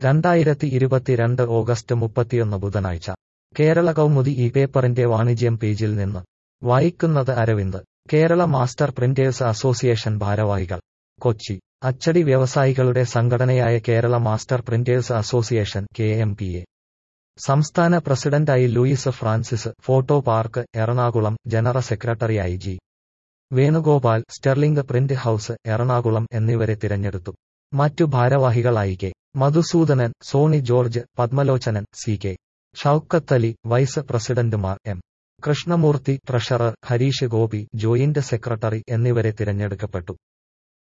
രണ്ടായിരത്തി ഇരുപത്തിരണ്ട് ഓഗസ്റ്റ് മുപ്പത്തിയൊന്ന് ബുധനാഴ്ച കേരള കൗമുദി ഈ പേപ്പറിന്റെ വാണിജ്യം പേജിൽ നിന്ന് വായിക്കുന്നത് Aravind Kerala Master Printers Association ഭാരവാഹികൾ കൊച്ചി അച്ചടി വ്യവസായികളുടെ സംഘടനയായ Kerala Master Printers Association K M P A സംസ്ഥാന പ്രസിഡന്റായി Louis Francis Photo Park Ernakulam general സെക്രട്ടറിയായി G Venugopal Sterling Print House Ernakulam എന്നിവരെ തിരഞ്ഞെടുത്തു മറ്റു ഭാരവാഹികളായി K Madhusoodanan Sony George Padmalochanan C K Shoukathali vice പ്രസിഡന്റുമാർ M Krishnamoorthy treasurer Harish Gopi joint secretary എന്നിവരെ തിരഞ്ഞെടുക്കപ്പെട്ടു